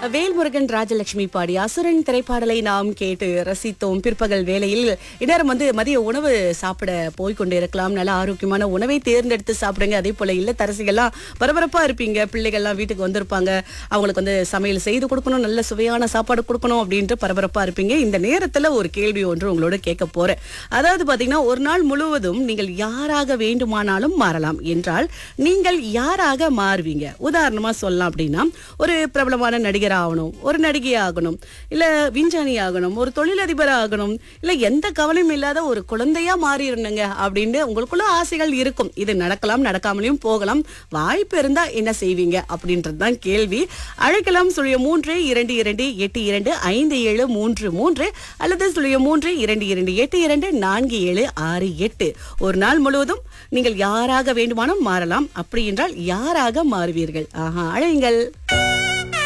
வேல்முருகன் ராஜலட்சுமி பாடி அசுரன் திரைப்பாடலை நாம் கேட்டு ரசித்தோம் பிற்பகல் வேளையில் இந்நேரம் வந்து மதிய உணவு சாப்பிட போய் கொண்டு இருக்கலாம் நல்ல ஆரோக்கியமான உணவை தேர்ந்தெடுத்து சாப்பிடுங்க அதே போல இல்லத்தரசிகள்லாம் பரபரப்பா இருப்பீங்க பிள்ளைகள்லாம் வீட்டுக்கு வந்திருப்பாங்க அவங்களுக்கு வந்து சமையல் செய்து கொடுக்கணும் நல்ல சுவையான சாப்பாடு கொடுக்கணும் அப்படின்ட்டு பரபரப்பா இருப்பீங்க இந்த நேரத்துல ஒரு கேள்வி ஒன்று உங்களோட கேட்க போறேன் அதாவது பாத்தீங்கன்னா ஒரு நாள் முழுவதும் நீங்கள் யாராக வேண்டுமானாலும் மாறலாம் என்றால் நீங்கள் யாராக மாறுவீங்க உதாரணமா சொல்லலாம் அப்படின்னா ஒரு பிரபலமான நடிகர் ஆகணும் ஒரு நடிகை ஆகணும் இல்ல விஞ்ஞானி ஆகணும் ஒரு தொழிலதிபர் ஆகணும் இல்ல எந்த கவலையும் இல்லாத ஒரு குழந்தையா மாறிடணுங்க அப்படின்னு உங்களுக்குள்ள ஆசைகள் இருக்கும் இது நடக்கலாம் நடக்காமலையும் போகலாம் வாய்ப்பு இருந்தா என்ன செய்வீங்க அப்படின்றது தான் கேள்வி அழைக்கலாம் சுழிய மூன்று இரண்டு இரண்டு எட்டு இரண்டு ஐந்து ஏழு மூன்று மூன்று அல்லது சுழிய மூன்று இரண்டு இரண்டு எட்டு இரண்டு நான்கு ஏழு ஆறு எட்டு ஒரு நாள் முழுவதும் நீங்கள் யாராக வேண்டுமானும் மாறலாம் அப்படி என்றால் யாராக மாறுவீர்கள் ஆஹா அழையுங்கள்